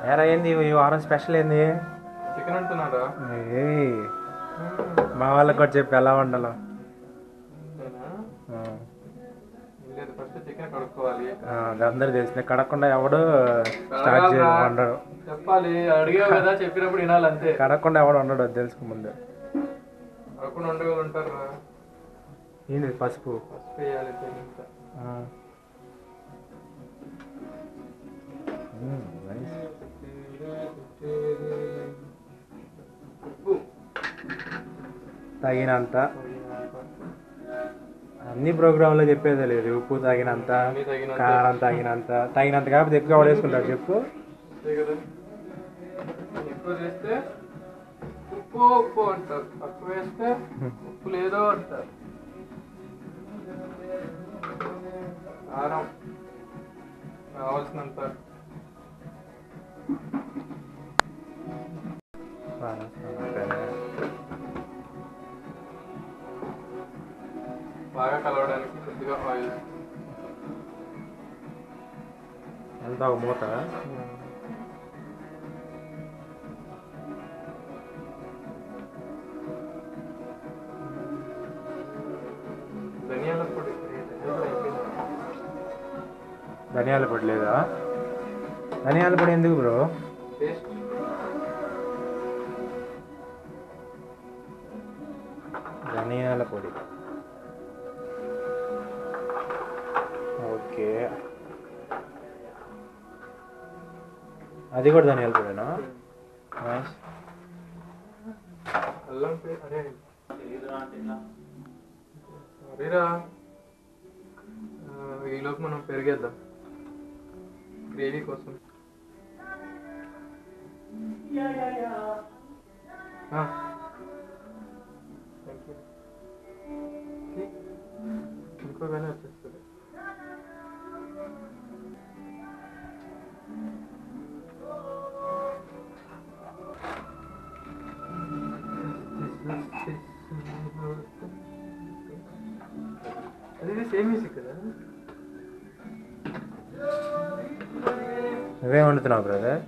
ఎరా ఏంది ఈ వారం స్పెషల్ ఏంది చికెన్ అంటున్నారా ఏయ్, మా వాళ్ళకి కూడా చెప్పి ఎలా వండాలో అంతేనా ఆ, లేదు ఫస్ట్ చికెన్ కడుక్కోవాలి ఆ, అది అందరూ తెలిసిన కడకుండా ఎవడు స్టార్ట్ చేయ కడగాలిరా. వండడు చెప్పాలి అడిగావు కదా చెప్పినప్పుడు వినాలి అంతే కడకుండా ఎవడు వండడు అది తెలుసుకో ముందు అక్కడ ఉండేవాళ్ళు ఉంటారు రా ఏంది పసుపు ఫస్ట్ వేయాలి తెలియక ఆ. మ్మ్, nice. ఉప్పు తగినంత అన్ని ప్రోగ్రాంలో చెప్పేదే లేదు ఉప్పు తగినంత అన్నీ తగినంత. కారం తగినంత తగినంత కాకపోతే ఎక్కువ ఎవడు వేసుకుంటాడు చెప్పు అంతే కదా ఎక్కువ చేస్తే ఉప్పు ఉప్పు అంటారు తక్కువ వేస్తే ఉప్పు లేదో అంటారు కారం కావాల్సినంత బాగా కలవడానికి కొద్దిగా ఆయిల్ అంతా ఒక మూత ధనియాల పొడి ధనియాల పొడి లేదా ధనియాల పొడి ఎందుకు బ్రో టేస్ట్ ధనియాల పొడి ఓకే అది కూడా ధనియాల పొడినా నైస్ అల్లం పే అరే అరేరా ఆ, ఈలోపు మనం పెరిగేద్దాం గ్రేవీ కోసం ఆ. Thank you. See? ఇంకోగానే వచ్చేస్తుంది అది సేమ్ మ్యూజిక్ కదా నువ్వేం వండుతున్నావు బ్రదర్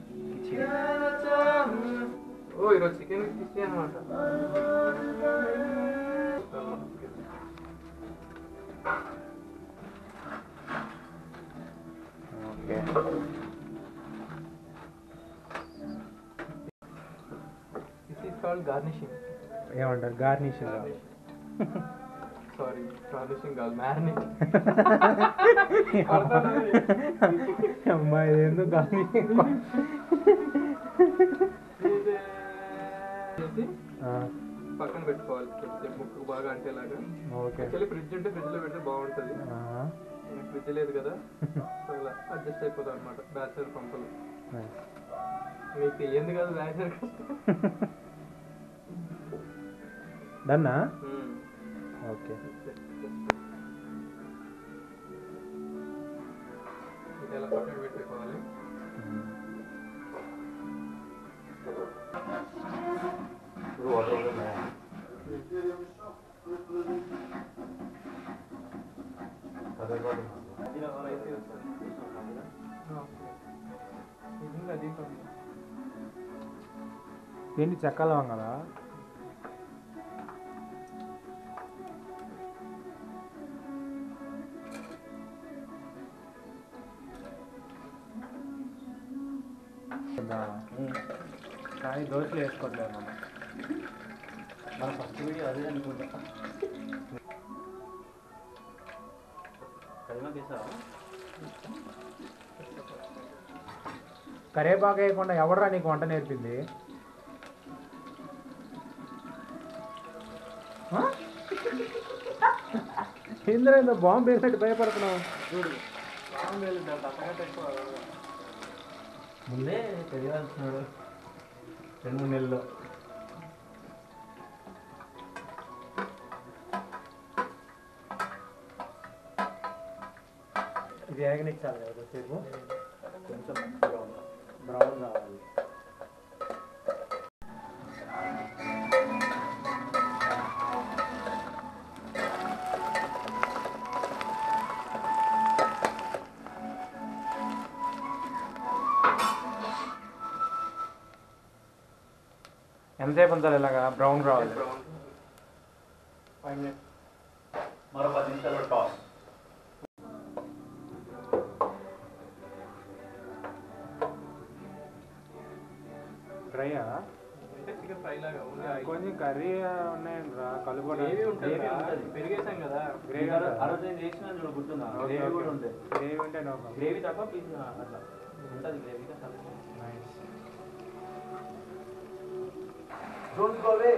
ఓ ఈరోజు చికెన్ ఫిష్ అనమాట okay this is called garnishing ఏమంటారు గార్నిష్ సారీ గార్నిషింగ్ కాదు మ్యారినేట్ అమ్మాయి ఏందో గార్నిష్ చేసి పక్కన పెట్టుకోవాలి కొంచెం ముక్కు బాగా అంటేలాగా ఓకే యాక్చువల్లీ ఫ్రిడ్జ్ ఉంటే ఫ్రిడ్జ్ లో పెడితే బాగుంటుంది ఫ్రిడ్జ్ లేదు కదా సో అలా అడ్జస్ట్ అయిపోతాం అనమాట బ్యాచులర్ పంపులు మీకు ఏంది కాదు బ్యాచులర్ డన్నా ఓకే ఇది ఎలా పక్కన పెట్టుకోవాలి ఇది అది ఏంటి చెక్కల వంగలా కానీ దోశలు వేసుకోవట్లేదు మనం మన ఫస్ట్ వీడియో అదే అనుకుంటా కదిమా తీసావా కరేపాకు వేయకుండా ఎవడరా నీకు వంట నేర్పింది ఆ? ఇందులో ఏందో బాంబు వేసినట్టు భయపడుతున్నావు చూడు బాగుంది దాంట్లో అత్తగా ఎక్కువ ముందే తెలియాల్సినాడు రెండు మూడు నెలలు ఇది ఏగనిచ్చాలి కదా సేపు కొంచెం బ్రౌన్ కావాలి ఎంతసేపు ఉంచాలి ఇలాగా బ్రౌన్ రావాలి బ్రౌన్ ఫైవ్ మినిట్స్ మరో పది నిమిషాల్లో టాస్ డ్రైయా అంటే చికెన్ ఫ్రై లాగా ఉంది ఆయిల్. కొంచెం కర్రీ ఉన్నాయండి రా కలుపు గ్రేవీ ఉంటుంది గ్రేవీ ఉంటుంది. పెరిగేసాం కదా గ్రేవీ ఆ రోజు- ఆ రోజు నేను చేసిన చూడు గుర్తుందా గ్రేవీ కూడా ఉంది గ్రేవీ ఉంటే నో ప్రాబ్లం గ్రేవీ తప్ప పీస్ అట్లా ఉంటుంది gravy nice don't go away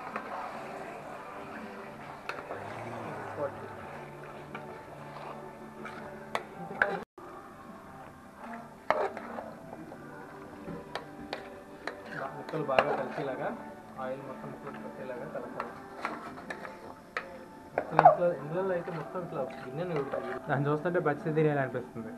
బా- ముక్కలు బాగా కలిసేలాగా ఆయిల్ మొత్తం ముక్కలు కలిసేలాగా కలపాలి అసలు ఇంట్లో ఇందులో అయితే మొత్తం ఇట్లా గిన్నె ఉడుతుంది దాన్ని చూస్తుంటే పచ్చి తినేయాలి అనిపిస్తుంది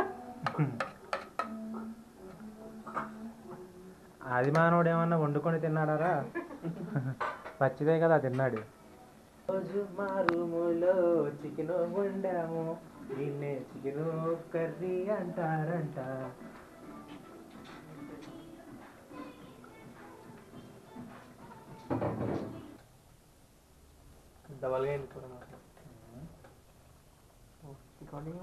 అది మానవుడు ఏమన్నా వండుకొని తిన్నాడారా పచ్చిదే కదా తిన్నాడు రోజు మా రూములో చికెన్ వండాము దీన్నే చికెన్ కర్రీ అంటారంట డబల్గా వెళ్ళిపోవడం రికార్డింగ్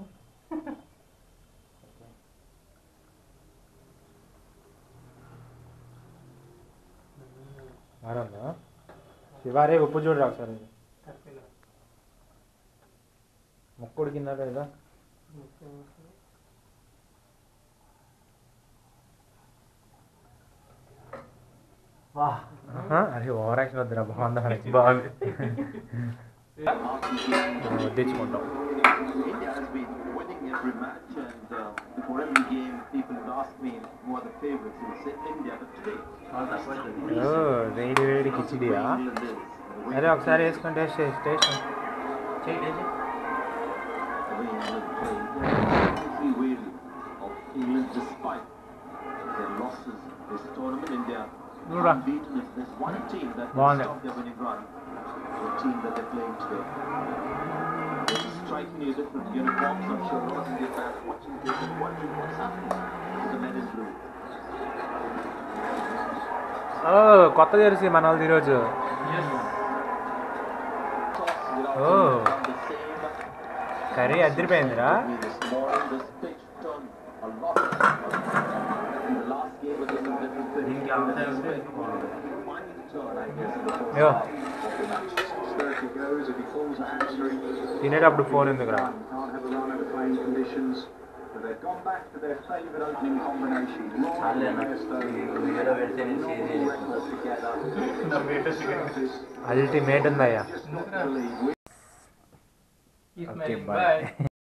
మారందా శివారే ఉప్పు చూడరా ఒకసారి ముక్కుడు కింద లేదా వా ఆహా, అరే ఓవర్ యాక్షన్ వద్దురా బాగుందా బాగుంది వడ్డించుకుంటాం India has been winning every match, and uh, before every game, people would ask me who are the favourites. They would say India, but today, చాలా తక్కువ అవుతుంది ఓ వేడి వేడి కిచిడియా England is. The way, అరే ఒకసారి వేసుకొని టేస్ట్ చేసి టేస్ట్ చేయి చేయి the way England played, they're completely weary of England despite their losses this tournament. India Nura. unbeaten. If there's one team that Go on can then. stop their winning run, the team that they're playing today. It's strikingly different uniforms. I'm sure a lot of Indian fans watching this and wondering what's happening to the men in blue. ఓ కొత్త Jersey మన వాళ్ళది ఈరోజు Toss without Oh. being the same. Curry అదిరిపోయిందిరా This morning, this pitch turned a lot. In the last game against a different pitch. దీనికి అవసరం ఉంటే Final turn, I guess, in the first యో half of the match. There he goes. If he pulls a hamstring, తినేటప్పుడు phone ఎందుకురా can't have a run out of playing conditions. But they've gone back to their favourite opening combination. చాలే Rory నాకు Bairstow, వీడియోలో పెడితే నేను share normal చేయలేదు record together. Ultimate ఉందయ్యా Just not believe. ఈ Okay, స్మైలింగ్ bye. బాయ్